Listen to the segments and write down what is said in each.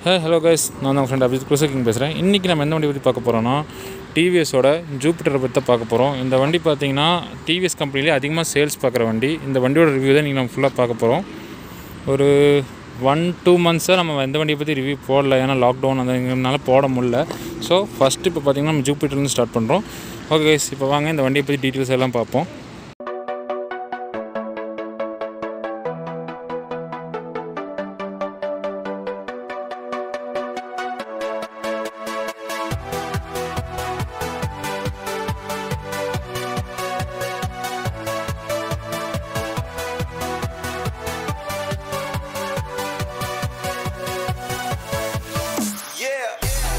Hey hello guys நான் தான் friend Abhijit குலசக்கிங் பேசுகிறேன் இன்றைக்கி நம்ம எந்த வண்டி பற்றி பார்க்க போகிறோன்னா டிவிஎஸோட ஜூபிட்டரை பற்றி தான் பார்க்க போகிறோம் இந்த வண்டி பார்த்தீங்கன்னா டிவிஎஸ் கம்பெனிலே அதிகமாக சேல்ஸ் பார்க்குற வண்டி இந்த வண்டியோட ரிவ்யூ தான் இன்றைக்கி நம்ம ஃபுல்லாக பார்க்க போகிறோம் ஒரு ஒன் டூ மந்த்ஸாக நம்ம எந்த வண்டியை பற்றி ரிவ்யூ போடல ஏன்னா லாக்டவுன் அதுங்கிறதுனால போட முடியல ஸோ ஃபஸ்ட்டு இப்போ பார்த்தீங்கன்னா நம்ம ஜூபிட்டர்லேருந்து ஸ்டார்ட் பண்ணுறோம் ஓகே கைஸ் இப்போ வாங்க இந்த வண்டியை பற்றி டீட்டெயில்ஸ் எல்லாம் பார்ப்போம் Yeah.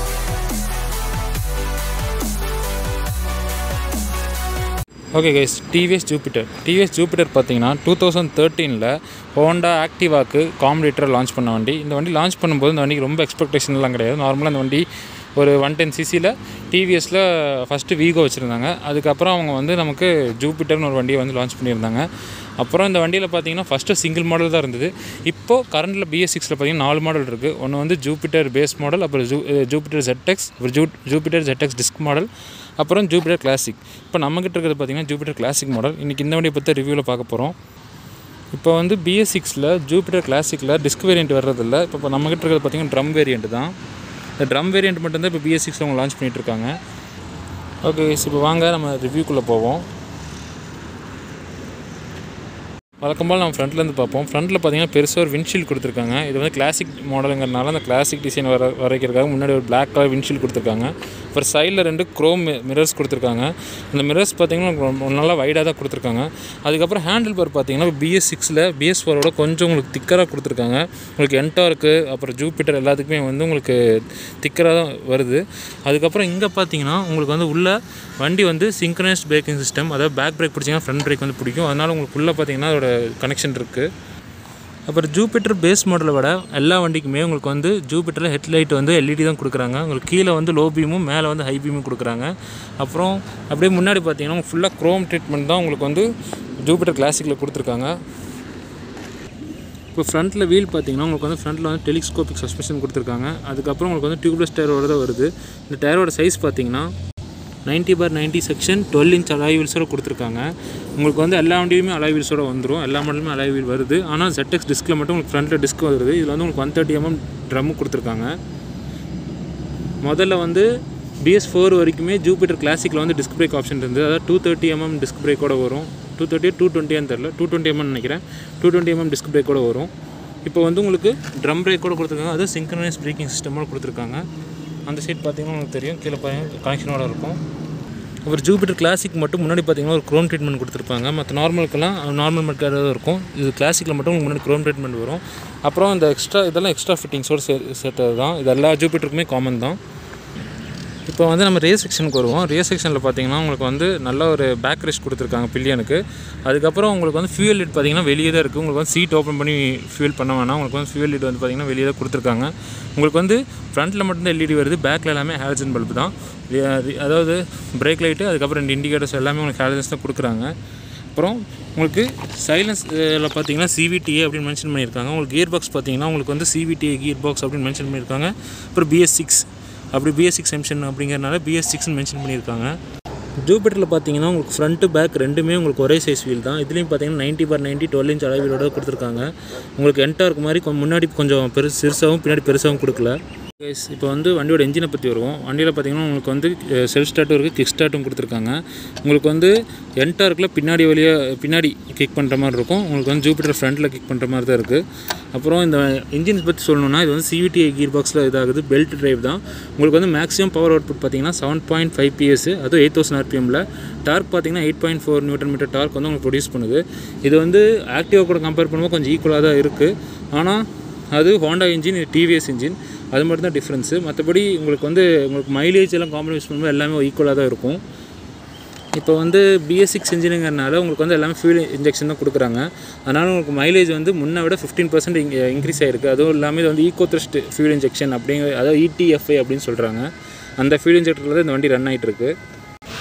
Okay guys TVS Jupiter TVS Jupiter பார்த்தீங்கன்னா டூ தௌசண்ட் தேர்ட்டீனில் ஹோண்டா ஆக்டிவாக்கு காம்படிட்டர் லான்ச் பண்ண வண்டி இந்த வண்டி லான்ச் பண்ணும்போது இந்த வண்டிக்கு ரொம்ப எக்ஸ்பெக்டேஷன்லாம் கிடையாது நார்மலாக இந்த வண்டி ஒரு ஒன் டென் சிசியில் டிவிஎஸில் ஃபஸ்ட்டு வீகோ வச்சுருந்தாங்க அதுக்கப்புறம் அவங்க வந்து நமக்கு ஜூபிட்டர்னு ஒரு வண்டியை வந்து லான்ச் பண்ணியிருந்தாங்க அப்புறம் இந்த வண்டியில் பார்த்தீங்கன்னா ஃபஸ்ட்டு சிங்கிள் மாடல் தான் இருந்தது இப்போது கரண்டில் பிஎஸ் சிக்ஸில் பார்த்தீங்கன்னா நாலு மாடல் இருக்குது ஒன்று வந்து ஜூபிட்டர் பேஸ் மாடல் அப்புறம் ஜூ ஜூபிட்டர் ZX அப்புறம் ஜூ ஜூபிட்டர் ZX டிஸ்க் மாடல் அப்புறம் ஜூபிட்டர் கிளாசிக் இப்போ நம்மக்கிட்ட இருக்கிறது பார்த்தீங்கன்னா ஜூபிட்டர் கிளாசிக் மாடல் இன்றைக்கி இந்த வண்டியை பற்றி ரிவ்யூவில் பார்க்க போகிறோம் இப்போ வந்து பிஎஸ் சிக்ஸில் ஜூபிட்டர் கிளாசிக்கில் டிஸ்க் வேரியண்ட் வர்றதில்ல இப்போ இப்போ நம்மக்கிட்ட இருக்கிறது பார்த்தீங்கன்னா ட்ரம் வேரியண்ட் தான் இந்த ட்ரம் வேரியண்ட் மட்டும்தான் இப்போ பிஎஸ் சிக்ஸ் அவங்க லான்ச் பண்ணிகிட்ருக்காங்க ஓகே இப்போ வாங்க நம்ம ரிவ்யூக்குள்ளே போவோம் வழக்கம் போல் நம்ம ஃப்ரண்ட்லேருந்து பார்ப்போம் ஃப்ரண்ட்டில் பார்த்தீங்கன்னா பெருசாக ஒரு விண்ட்ஷீல்ட் கொடுத்துருக்காங்க இது வந்து கிளாசிக் மாடலுங்கிறனால அந்த கிளாசிக் டிசைன் வர வரைக்கிறதுக்காக முன்னாடி ஒரு பிளாக் கலர் விண்ட்ஷீல்ட் கொடுத்துருக்காங்க அப்புறம் சைடில் ரெண்டு க்ரோம் மிரர்ஸ் கொடுத்துருக்காங்க அந்த மிரர்ஸ் பார்த்தீங்கன்னா ரொம்ப நல்லா வைடாக தான் கொடுத்துருக்காங்க அதுக்கப்புறம் ஹேண்டில் பார் பார்த்தீங்கன்னா பிஎஸ் சிக்ஸில் பிஎஸ் ஃபோரோட கொஞ்சம் உங்களுக்கு திக்கராக கொடுத்துருக்காங்க உங்களுக்கு என்டார்க்கு அப்புறம் ஜூபிட்டர் எல்லாத்துக்குமே வந்து உங்களுக்கு திக்கராக தான் வருது அதுக்கப்புறம் இங்கே பார்த்தீங்கன்னா உங்களுக்கு வந்து உள்ள வண்டி வந்து சிங்க்ரனைஸ்ட் பிரேக்கிங் சிஸ்டம் அதாவது பேக் பிரேக் பிடிச்சிங்கன்னா ஃப்ரண்ட் பிரேக் வந்து பிடிக்கும் அதனால் உங்களுக்கு உள்ளே பார்த்தீங்கன்னா அதோட கனெக்ஷன் இருக்குது அப்புறம் ஜூபிட்டர் பேஸ் மாடலை விட எல்லா வண்டிக்குமே உங்களுக்கு வந்து ஜூபிட்டரில் ஹெட்லைட் வந்து எல்இடி தான் கொடுக்குறாங்க உங்களுக்கு கீழே வந்து லோ பீமும் மேலே வந்து ஹை பீமும் கொடுக்குறாங்க அப்புறம் அப்படியே முன்னாடி பார்த்தீங்கன்னா ஃபுல்லாக க்ரோம் ட்ரீட்மெண்ட் தான் உங்களுக்கு வந்து ஜூபிட்டர் கிளாசிக்கில் கொடுத்துருக்காங்க இப்போ ஃப்ரண்ட்டில் வீல் பார்த்தீங்கன்னா உங்களுக்கு வந்து ஃப்ரண்ட்டில் வந்து டெலிஸ்கோபிக் சஸ்பென்ஷன் கொடுத்துருக்காங்க அதுக்கப்புறம் உங்களுக்கு வந்து டியூப்லெஸ் டயரோட தான் வருது இந்த டயரோட சைஸ் பார்த்தீங்கன்னா 90 பார் 90 செக்ஷன் டுவெல் இன்ச் அலாய் வீல்ஸோட கொடுத்துருக்காங்க உங்களுக்கு வந்து எல்லா வண்டியுமே அலாய் வீல்ஸோட வந்துடும் எல்லா மாடலுமே அலாய் வீல் வருது ஆனால் ZX டிஸ்கில் மட்டும் உங்களுக்கு ஃப்ரண்ட்டில் டிஸ்க் வருது இதில் வந்து உங்களுக்கு ஒன் தேர்ட்டி எம்எம் ட்ரம்மு கொடுத்துருக்காங்க முதல்ல வந்து பிஎஸ் ஃபோர் வரைக்குமே ஜூபிட்டர் கிளாசிக்கில் வந்து டிஸ்க் பிரேக் ஆப்ஷன் இருந்தது அதாவது டூ தேர்ட்டி எம்எம் டிஸ்க் பிரேக்கோட வரும் டூ தேர்ட்டி டூ டுவெண்ட்டியான்னு தெரில டூ டுவெண்ட்டி எம்எம் நினைக்கிறேன் டூ டுவெண்ட்டி எம்எம் டிஸ்க் பிரேக்கோட வரும் இப்போ வந்து உங்களுக்கு ட்ரம் பிரேக்கோட கொடுத்துருக்காங்க அது சிங்க்ரனைஸ் பிரேக்கிங் சிஸ்டமோட கொடுத்துருக்காங்க அந்த சைட் பார்த்தீங்கன்னா உங்களுக்கு தெரியும் கீழே பாருங்க கனெக்ஷனோட இருக்கும் அப்புறம் ஜூபிட்டர் கிளாசிக் மட்டும் முன்னாடி பார்த்தீங்கன்னா ஒரு க்ரோம் ட்ரீட்மெண்ட் கொடுத்துருப்பாங்க மற்ற நார்மலுக்கெல்லாம் நார்மல் மட்டும் தான் இருக்கும் இது கிளாசிக்கில் மட்டும் உங்களுக்கு முன்னாடி க்ரோம் ட்ரீட்மெண்ட் வரும் அப்புறம் இந்த எக்ஸ்ட்ரா இதெல்லாம் எக்ஸ்ட்ரா ஃபிட்டிங்ஸோடு சே சேர்த்தது தான் இது எல்லா ஜூபிட்டருக்குமே காமன் தான் இப்போ வந்து நம்ம ரேஸ் செக்ஷனுக்கு வருவோம் ரேஸ் செக்ஷனில் பார்த்தீங்கன்னா உங்களுக்கு வந்து நல்ல ஒரு பேக் ரெஸ்ட் கொடுத்துருக்காங்க பில்லியனுக்கு அதுக்கப்புறம் உங்களுக்கு வந்து ஃபியூல் லிட் பார்த்தீங்கன்னா வெளியே தான் இருக்குது உங்களுக்கு வந்து சீட் ஓப்பன் பண்ணி ஃபியூல் பண்ண வேணாம் உங்களுக்கு வந்து ஃபியூல் லிட் வந்து பார்த்தீங்கன்னா வெளியே தான் கொடுத்துருக்காங்க உங்களுக்கு வந்து ஃப்ரண்ட்டில் மட்டும்தான் எல்இடி வருது பேக்கில் எல்லாமே ஹேலஜன் பல்பு தான் ரி- அதாவது பிரேக் லைட்டு அதுக்கப்புறம் ரெண்டு இண்டிகேட்டர்ஸ் எல்லாமே உங்களுக்கு ஹேலஜன்ஸ் தான் கொடுக்குறாங்க அப்புறம் உங்களுக்கு சைலன்ஸ் இதில் பார்த்தீங்கன்னா சிவிடிஏ அப்படின்னு மென்ஷன் பண்ணியிருக்காங்க உங்களுக்கு கியர் பாக்ஸ் பார்த்தீங்கன்னா உங்களுக்கு வந்து சிவிடிஏ கியர் பாக்ஸ் அப்படின்னு மென்ஷன் பண்ணியிருக்காங்க அப்புறம் பிஎஸ் சிக்ஸ் அப்படி பிஎஸ் சிக்ஸ் எம்ஷன் அப்படிங்கிறனால பிஎஸ் சிக்ஸ்னு மென்ஷன் பண்ணியிருக்காங்க ஜூபிட்டரில் பார்த்தீங்கன்னா உங்களுக்கு ஃப்ரண்ட்டு பேக் ரெண்டுமே உங்களுக்கு ஒரே சைஸ் வீல் தான் இதுலேயும் பார்த்தீங்கன்னா 90 பார் 90 டுவெல் இன்ச் அளவீலோட கொடுத்துருக்காங்க உங்களுக்கு என்டார்க் மாதிரி கொஞ்சம் முன்னாடி கொஞ்சம் பெருசு சிறுசாகவும் பின்னாடி பெருசாகவும் கொடுக்கல Guys, இப்போ வந்து வண்டியோட என்ஜினை பற்றி வருவோம் வண்டியில் பார்த்தீங்கன்னா உங்களுக்கு வந்து செல்ஃப் ஸ்டார்ட்டும் இருக்குது கிக் ஸ்டார்ட்டும் கொடுத்துருக்காங்க உங்களுக்கு வந்து என்டார்க்கில் பின்னாடி வழியா பின்னாடி கிக் பண்ணுற மாதிரி இருக்கும் உங்களுக்கு வந்து ஜூபிட்டர் ஃப்ரண்ட்டில் கிக் பண்ணுற மாதிரி தான் இருக்குது அப்புறம் இந்த இன்ஜின்ஸ் பற்றி சொல்லணும்னா இது வந்து சிவிடிஐ கீர் பாக்ஸில் இதாகுது பெல்ட் டிரைவ் தான் உங்களுக்கு வந்து மேக்ஸிமம் பவர் அவுட்புட் பார்த்தீங்கன்னா செவன் பாயிண்ட் ஃபைவ் பிஎஸ் அதுவும் எயிட் தௌசண்ட் ஆர்பிஎம்மில் டார்க் பார்த்தீங்கன்னா eight point four newton metre torque வந்து உங்களுக்கு ப்ரொடியூஸ் பண்ணுது இது வந்து ஆக்டிவா கூட கம்பேர் பண்ணும்போது கொஞ்சம் ஈக்குவலாக தான் இருக்குது ஆனால் அது ஹோண்டா இன்ஜின் இது டிவிஎஸ் இன்ஜின் அது மட்டும் தான் டிஃப்ரென்ஸு மற்றபடி உங்களுக்கு வந்து உங்களுக்கு மைலேஜ் எல்லாம் காம்ப்ரமைஸ் பண்ணும்போது எல்லாமே ஈக்குவலாக தான் இருக்கும் இப்போ வந்து பிஎஸ் சிக்ஸ் இன்ஜினுங்கிறனால உங்களுக்கு வந்து எல்லாமே ஃபியூல் இன்ஜெக்ஷன் தான் கொடுக்குறாங்க அதனால் உங்களுக்கு மைலேஜ் வந்து முன்னை விட ஃபிஃப்டீன் பர்சன்ட் இங்கே இன்க்ரீஸ் ஆயிருக்கு அதுவும் இல்லாமல் இது வந்து ஈகோ த்ரஸ்ட் ஃபியூல் இன்ஜெக்ஷன் அப்படிங்கிற அதாவது இடிஎஃப்ஐ அப்படின்னு சொல்கிறாங்க அந்த ஃபியூல் இன்ஜெக்டரில் தான் இந்த வண்டி ரன் ஆகிட்டு இருக்கு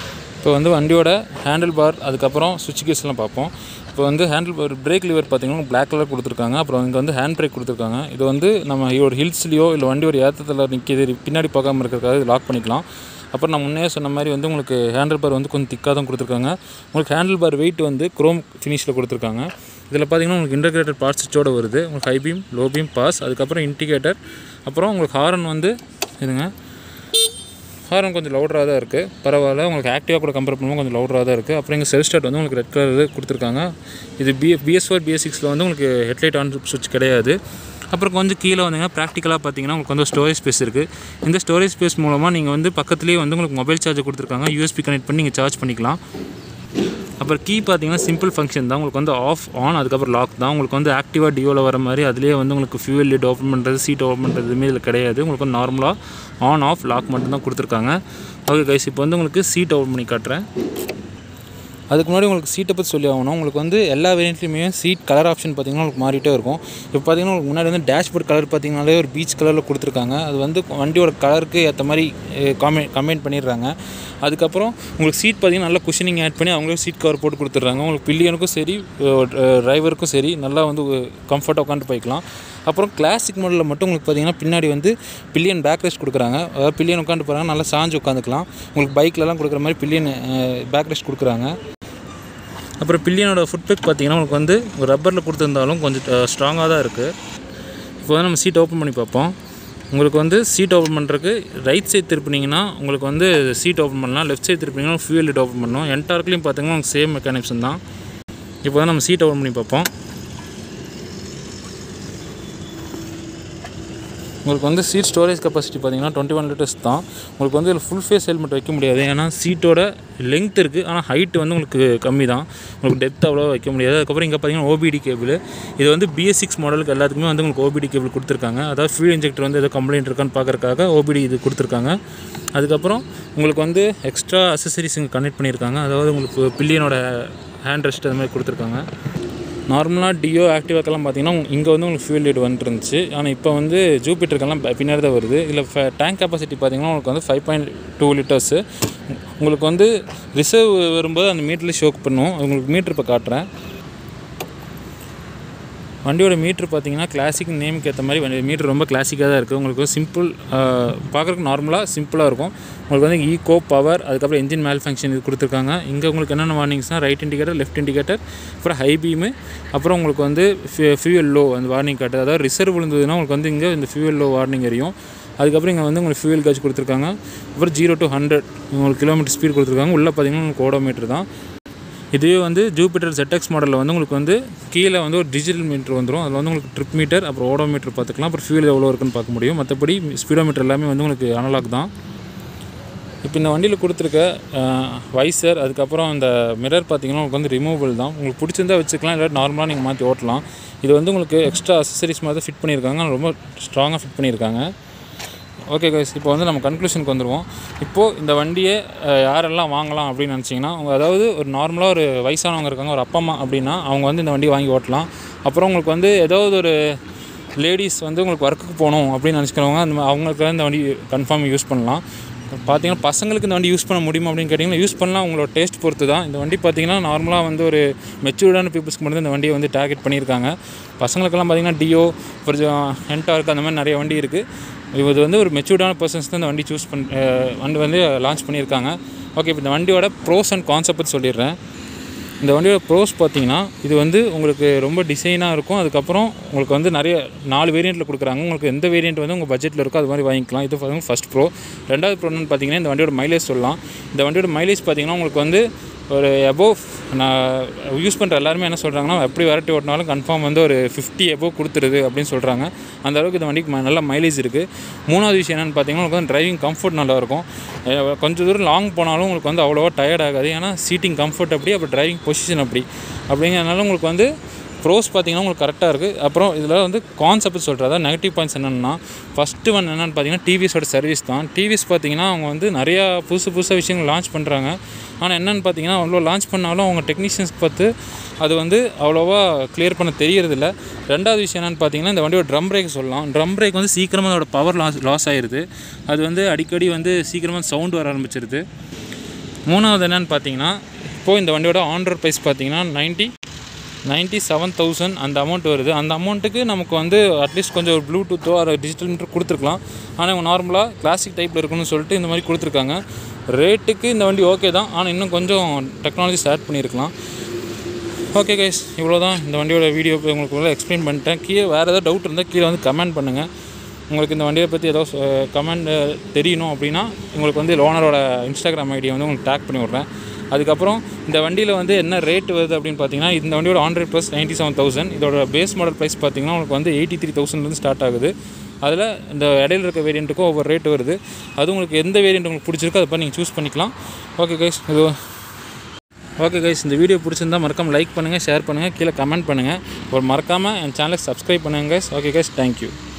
இப்போ வந்து வண்டியோட ஹேண்டில் பார் அதுக்கப்புறம் சுவிட்ச் கேஸ்லாம் பார்ப்போம் இப்போ வந்து ஹேண்டில் பார் பிரேக் லிவர் பார்த்தீங்கன்னா பிளாக் கலர் கொடுத்துருக்காங்க அப்புறம் இங்கே வந்து ஹேண்ட் பிரேக் கொடுத்துருக்காங்க இது வந்து நம்ம ஒரு ஹில்ஸ்லேயோ இல்லை வண்டி ஒரு ஏற்றத்தில் நிற்கிது பின்னாடி பார்க்காம இருக்கிறதுக்காக இது லாக் பண்ணிக்கலாம் அப்புறம் நான் முன்னே சொன்ன மாதிரி வந்து உங்களுக்கு ஹேண்டில் பார் வந்து கொஞ்சம் திக்காக தான் கொடுத்துருக்காங்க உங்களுக்கு ஹேண்டில் பார் வெயிட் வந்து குரோம் ஃபினிஷில் கொடுத்துருக்காங்க இதில் பார்த்தீங்கன்னா உங்களுக்கு இன்டகிரேட்டட் பார்ட் சுவிட்சோட வருது உங்களுக்கு high beam low beam pass அதுக்கப்புறம் இண்டிகேட்டர் அப்புறம் உங்களுக்கு ஹாரன் வந்து இதுங்க ஹாரன் கொஞ்சம் லவுடராக தான் இருக்குது பரவாயில்ல உங்களுக்கு ஆக்டிவாக கூட கம்பேர் பண்ணும்போது கொஞ்சம் லவுடராக தான் இருக்குது அப்புறம் இங்கே செல் ஸ்டார்ட் வந்து உங்களுக்கு ரெட் கலர் கொடுத்துருக்காங்க இது பி பிஎஸ் ஃபோர் பிஎஸ் சிக்ஸில் வந்து உங்களுக்கு ஹெட்லைட் ஆன் சுவிட்ச் கிடையாது அப்புறம் கொஞ்சம் கீழே வந்தீங்கன்னா ப்ராக்டிக்கலாக பார்த்தீங்கன்னா உங்களுக்கு வந்து ஸ்டோரேஜ் ஸ்பேஸ் இருக்குது இந்த ஸ்டோரேஜ் ஸ்பேஸ் மூலமாக நீங்கள் வந்து பக்கத்துலேயே வந்து உங்களுக்கு மொபைல் சார்ஜர் கொடுத்துருக்காங்க யூஎஸ்பி கனெக்ட் பண்ணி நீங்கள் சார்ஜ் பண்ணிக்கலாம் அப்புறம் கீ பார்த்தீங்கன்னா சிம்பிள் ஃபங்க்ஷன் தான் உங்களுக்கு வந்து ஆஃப் ஆன் அதுக்கப்புறம் லாக் தான் உங்களுக்கு வந்து ஆக்டிவாக டியோவில் வர மாதிரி அதுலேயே வந்து உங்களுக்கு ஃபியூல் லிட் ஓப்பன் பண்ணுறது சீட் ஓப்பன் பண்ணுறது எதுவுமே இதில் கிடையாது உங்களுக்கு வந்து நார்மலாக ஆன் ஆஃப் லாக் மட்டும் தான் கொடுத்துருக்காங்க ஓகே கைஸ் இப்போ வந்து உங்களுக்கு சீட் ஓப்பன் பண்ணி காட்டுறேன் அதுக்கு முன்னாடி உங்களுக்கு சீட்டை பற்றி சொல்லி ஆகணும் உங்களுக்கு வந்து எல்லா வேரியண்ட்லையுமே சீட் கலர் ஆப்ஷன் பார்த்தீங்கன்னா உங்களுக்கு மாறிட்டே இருக்கும் இப்போ பார்த்தீங்கன்னா உங்களுக்கு முன்னாடி வந்து டேஷ்போர்ட் கலர் பார்த்தீங்கனாலே ஒரு பீச் கலரில் கொடுத்துருக்காங்க அது வந்து வண்டியோட கலருக்கு ஏற்ற மாதிரி காமெண்ட் கமெண்ட் பண்ணிடுறாங்க அதுக்கப்புறம் உங்களுக்கு சீட் பார்த்தீங்கன்னா நல்லா குஷனிங் ஆட் பண்ணி அவங்களே சீட் கவர் போட்டு கொடுத்துட்றாங்க உங்களுக்கு பில்லியனுக்கும் சரி டிரைவருக்கும் சரி நல்லா வந்து கம்ஃபர்ட்டாக உட்காந்து போய்க்கலாம் அப்புறம் கிளாசிக் மாடலில் மட்டும் உங்களுக்கு பார்த்தீங்கன்னா பின்னாடி வந்து பில்லியன் பேக் ரெஸ்ட் கொடுக்குறாங்க அதாவது பில்லியன் உட்காந்து போகிறாங்க நல்லா சாஞ்சு உட்காந்துக்கலாம் உங்களுக்கு பைக்லலாம் கொடுக்குற மாதிரி பில்லியன் பேக் ரெஸ்ட் கொடுக்குறாங்க அப்புறம் பில்லியனோட ஃபுட் பேக் பார்த்தீங்கன்னா உங்களுக்கு வந்து ஒரு ரப்பரில் கொடுத்துருந்தாலும் கொஞ்சம் ஸ்ட்ராங்காக தான் இருக்குது இப்போ வந்து நம்ம சீட் ஓப்பன் பண்ணி பார்ப்போம் உங்களுக்கு வந்து சீட் ஓப்பன் பண்ணுறதுக்கு ரைட் சைடு திருப்பினீங்கன்னா உங்களுக்கு வந்து சீட் ஓப்பன் பண்ணலாம் லெஃப்ட் சைடு திருப்பினீங்கன்னா ஃபியூல் லிட் ஓப்பன் பண்ணணும் என்டார்க்லேயும் பார்த்தீங்கன்னா உங்களுக்கு சேம் மெக்கானிக்ஸ் தான் இப்போ வந்து நம்ம சீட் ஓப்பன் பண்ணி பார்ப்போம் உங்களுக்கு வந்து சீட் ஸ்டோரேஜ் கெப்பாசிட்டி பார்த்தீங்கன்னா டுவெண்ட்டி ஒன் லிட்டர்ஸ் தான் உங்களுக்கு வந்து இதில் ஃபுல் ஃபேஸ் ஹெல்மெட் வைக்க முடியாது ஏன்னா சீட்டோட லெங்த் இருக்குது ஆனால் ஹைட் வந்து உங்களுக்கு கம்மி தான் உங்களுக்கு டெப்த் அவ்வளோ வைக்க முடியாது அதுக்கப்புறம் இங்கே பார்த்தீங்கன்னா ஓபிடி கேபிள் இது வந்து பிஎஸ் சிக்ஸ் மாடலுக்கு எல்லாத்துக்குமே வந்து உங்களுக்கு ஓபிடி கேபிள் கொடுத்துருக்காங்க அதாவது ஃபியூல் இன்ஜெக்டர் வந்து ஏதோ கம்ப்ளைண்ட் இருக்கான்னு பார்க்கறக்காக ஓபிடி இது கொடுத்துருக்காங்க அதுக்கப்புறம் உங்களுக்கு வந்து எக்ஸ்ட்ரா அசசரிஸ் இங்கே கனெக்ட் பண்ணியிருக்காங்க அதாவது உங்களுக்கு பில்லியனோட ஹேண்ட் ரெஸ்ட் அது மாதிரி கொடுத்துருக்காங்க நார்மலாக டியோ ஆக்டிவாக்கெல்லாம் பார்த்தீங்கன்னா இங்கே வந்து உங்களுக்கு ஃபியூல் லீட் வந்துட்டு இருந்துச்சு ஆனால் இப்போ வந்து ஜூபிட்டருக்கெல்லாம் ப- பின்னாடி தான் வருது இதில் டேங்க் கெப்பாசிட்டி பார்த்தீங்கன்னா உங்களுக்கு வந்து ஃபைவ் பாயிண்ட் டூ லிட்டர்ஸு உங்களுக்கு வந்து ரிசர்வ் வரும்போது அந்த மீட்டரில் ஷோக் பண்ணும் உங்களுக்கு மீட்ரு இப்போ காட்டுறேன் வண்டியோட மீட்ரு பார்த்தீங்கன்னா கிளாசிக் நேமுக்கு ஏற்ற மாதிரி வண்டி மீட்ரு ரொம்ப கிளாசிக்காக தான் இருக்குது உங்களுக்கு சிம்பிள் பார்க்குறதுக்கு நார்மலாக சிம்பிளாக இருக்கும் உங்களுக்கு வந்து ஈகோ பவர் அதுக்கப்புறம் இன்ஜின் மேல் ஃபங்க்ஷன் இது கொடுத்துருக்காங்க இங்கே உங்களுக்கு என்னென்ன வார்னிங்ஸ்னால் ரைட் இண்டிகேட்டர் லெஃப்ட் இண்டிகேட்டர் அப்புறம் ஹை பீமு அப்புறம் உங்களுக்கு வந்து ஃபியூல் லோ அந்த வார்னிங் காட்டு அதாவது ரிசர்வ் விழுந்ததுன்னா உங்களுக்கு வந்து இங்கே இந்த ஃபியூல் லோ வார்னிங் எரியும் அதுக்கப்புறம் இங்கே வந்து உங்களுக்கு ஃபியூல் காஜ் கொடுத்துருக்காங்க அப்புறம் ஜீரோ டு ஹண்ட்ரட் உங்களுக்கு கிலோமீட்டர் ஸ்பீட் கொடுத்துருக்காங்க உள்ளே பார்த்தீங்கன்னா உங்களுக்கு ஓடோமீட்டர் தான் இதுவே வந்து ஜூபிட்டர் ZX மாடலில் வந்து உங்களுக்கு வந்து கீழே வந்து ஒரு டிஜிட்டல் மீட்டர் வந்துடும் அதில் வந்து உங்களுக்கு ட்ரிப் மீட்டர் அப்புறம் ஓடோமீட்டர் பார்த்துக்கலாம் அப்புறம் ஃபியூல் எவ்வளோ இருக்குன்னு பார்க்க முடியும் மற்றபடி ஸ்பீடோமீட்டர் எல்லாமே வந்து உங்களுக்கு அனலாக் தான் இப்போ இந்த வண்டியில் கொடுத்துருக்க வைசர் அதுக்கப்புறம் இந்த மிரர் பார்த்தீங்கன்னா உங்களுக்கு வந்து ரிமூவபிள் தான் உங்களுக்கு பிடிச்சிருந்தா வச்சுக்கலாம் இல்லை நார்மலாக நீங்கள் மாற்றி ஓட்டலாம் இது வந்து உங்களுக்கு எக்ஸ்ட்ரா அசசரிஸ் மாதிரி தான் ஃபிட் பண்ணியிருக்காங்க ஆனா ரொம்ப ஸ்ட்ராங்காக ஃபிட் பண்ணியிருக்காங்க ஓகே கைஸ் இப்போ வந்து நம்ம கன்க்ளூஷனுக்கு வந்துடுவோம் இப்போது இந்த வண்டியை அஹ், யாரெல்லாம் வாங்கலாம் அப்படின்னு நினச்சிங்கன்னா அவங்க அதாவது ஒரு நார்மலாக ஒரு வயசானவங்க இருக்காங்க ஒரு அப்பா அம்மா அப்படின்னா அவங்க வந்து இந்த வண்டியை வாங்கி ஓட்டலாம் அப்புறம் உங்களுக்கு வந்து ஏதாவது ஒரு லேடிஸ் வந்து உங்களுக்கு ஒர்க்குக்கு போகணும் அப்படின்னு நினச்சிக்கிறவங்க அந்த மாதிரி அவங்களுக்கு இந்த வண்டி கன்ஃபார்ம் யூஸ் பண்ணலாம் பார்த்தீங்கன்னா பசங்களுக்கு இந்த வண்டி யூஸ் பண்ண முடியுமா அப்படின்னு கேட்டிங்கன்னா யூஸ் பண்ணலாம் உங்களோட டேஸ்ட் பொறுத்து தான் இந்த வண்டி பார்த்தீங்கன்னா நார்மலாக வந்து ஒரு மெச்சூர்டான பீப்புள்ஸ்க்கு மட்டும் தான் இந்த வண்டியை வந்து டார்கெட் பண்ணியிருக்காங்க பசங்களுக்கெல்லாம் பார்த்தீங்கன்னா டியோ கொஞ்சம் ஹென்டார்க் அந்த மாதிரி நிறைய வண்டி இருக்குது இது வந்து ஒரு மெச்சூர்டான பர்சன்ஸ் தான் இந்த வண்டி சூஸ் பண் அஹ் வண்டி வந்து லான்ச் பண்ணியிருக்காங்க ஓகே இப்போ இந்த வண்டியோட ப்ரோஸ் அண்ட் கான்செப்ட் பற்றி சொல்லிடுறேன் இந்த வண்டியோட ப்ரோஸ் பார்த்தீங்கன்னா இது வந்து உங்களுக்கு ரொம்ப டிசைனாக இருக்கும் அதுக்கப்புறம் உங்களுக்கு வந்து நிறைய நாலு வேரியண்ட்டில் கொடுக்குறாங்க உங்களுக்கு எந்த வேரியண்ட் வந்து உங்கள் பட்ஜெட்டில் இருக்கோ அது மாதிரி வாங்கிக்கலாம் இது வந்து ஃபஸ்ட் ப்ரோ ரெண்டாவது ப்ரோ என்னன்னு பார்த்தீங்கன்னா இந்த வண்டியோட மைலேஜ் சொல்லலாம் இந்த வண்டியோட மைலேஜ் பார்த்தீங்கன்னா உங்களுக்கு வந்து ஒரு அபோவ் நான் யூஸ் பண்ணுற எல்லாருமே என்ன சொல்கிறாங்கன்னா எப்படி விரட்டி ஓட்டினாலும் கன்ஃபார்ம் வந்து ஒரு ஃபிஃப்டி அபோவ் கொடுத்துருது அப்படின்னு சொல்கிறாங்க அந்த அளவுக்கு இந்த வண்டிக்கு ம- நல்ல மைலேஜ் இருக்குது மூணாவது விஷயம் என்னென்னு பார்த்தீங்கன்னா உங்களுக்கு வந்து டிரைவிங் கம்ஃபர்ட் நல்லா இருக்கும் அஹ் கொஞ்சம் தூரம் லாங் போனாலும் உங்களுக்கு வந்து அவ்வளோவா டயர்ட் ஆகாது ஏன்னா சீட்டிங் கம்ஃபர்ட் அப்படி அப்புறம் டிரைவிங் பொசிஷன் அப்படி அப்படிங்கிறதுனால உங்களுக்கு வந்து ப்ரோஸ் பார்த்தீங்கன்னா உங்களுக்கு கரெக்டாக இருக்குது அப்புறம் இதில் வந்து கான்செப்ட் சொல்கிறதா நெகட்டிவ் பாயிண்ட்ஸ் என்னென்னா ஃபஸ்ட்டு ஒன் என்னென்னு பார்த்தீங்கன்னா டிவிஎஸோட சர்வீஸ் தான் டிவிஎஸ் பார்த்தீங்கன்னா அவங்க வந்து நிறையா புதுசு புதுசாக விஷயங்கள் லான்ச் பண்ணுறாங்க ஆனால் என்னென்னு பார்த்தீங்கன்னா அவ்வளோ லான்ச் பண்ணாலும் அவங்க டெக்னீஷியன்ஸ்க்கு பார்த்து அது வந்து அவ்வளோவா கிளியர் பண்ண தெரியறதில்ல ரெண்டாவது விஷயம் என்னென்னு பார்த்தீங்கன்னா இந்த வண்டியோட ட்ரம் பிரேக் சொல்லலாம் ட்ரம் பிரேக் வந்து சீக்கிரமாக அதோட பவர் லாஸ் லாஸ் ஆயிடுது அது வந்து அடிக்கடி வந்து சீக்கிரமாக சவுண்ட் வர ஆரம்பிச்சிருது மூணாவது என்னென்னு பார்த்தீங்கன்னா இப்போது இந்த வண்டியோட ஆன்ரோட் ப்ரைஸ் பார்த்தீங்கன்னா நைன்ட்டி நைன்ட்டி செவன் தௌசண்ட் அந்த அமௌண்ட் வருது அந்த அமௌண்ட்டுக்கு நமக்கு வந்து அட்லீஸ்ட் கொஞ்சம் ஒரு ப்ளூடூத்தோ ஒரு டிஜிட்டல் மீட்டர் கொடுத்துருக்கலாம் ஆனால் இவங்க நார்மலாக கிளாசிக் டைப்பில் இருக்குன்னு சொல்லிட்டு இந்த மாதிரி கொடுத்துருக்காங்க ரேட்டுக்கு இந்த வண்டி ஓகே தான் ஆனால் இன்னும் கொஞ்சம் டெக்னாலஜிஸ் ஆட் பண்ணியிருக்கலாம் ஓகே கைஸ் இவ்வளோ தான் இந்த வண்டியோட வீடியோ உங்களுக்கு உள்ள எக்ஸ்பிளைன் பண்ணிட்டேன் கீழே வேறு ஏதாவது டவுட் இருந்தால் கீழே வந்து கமெண்ட் பண்ணுங்கள் உங்களுக்கு இந்த வண்டியை பற்றி ஏதோ கமெண்ட் தெரியணும் அப்படின்னா உங்களுக்கு வந்து ஓனரோட இன்ஸ்டாகிராம் ஐடியை வந்து உங்களுக்கு டேக் பண்ணி விட்றேன் அதுக்கப்புறம் இந்த வண்டியில் வந்து என்ன ரேட் வருது அப்படின்னு பார்த்தீங்கன்னா இந்த வண்டியோட android plus ninety seven thousand இதோட பேஸ் மாடல் ப்ரைஸ் பார்த்தீங்கன்னா உங்களுக்கு வந்து எயிட்டி த்ரீ தௌசண்ட்லேருந்து ஸ்டார்ட் ஆகுது அதில் இந்த இடையில இருக்க வேரியண்ட்டுக்கும் ஒவ்வொரு ரேட் வருது அது உங்களுக்கு எந்த வேரியண்ட் உங்களுக்கு பிடிச்சிருக்கோ அதை பண்ணி நீங்கள் சூஸ் பண்ணிக்கலாம் ஓகே கைஸ் இது ஓகே கைஸ் இந்த வீடியோ பிடிச்சிருந்தா மறக்காம லைக் பண்ணுங்கள் ஷேர் பண்ணுங்கள் கீழே கமெண்ட் பண்ணுங்கள் ஒரு மறக்காமல் என் சேனலை சப்ஸ்கிரைப் பண்ணுங்கள் கைஸ் ஓகே கைஸ் தேங்க்யூ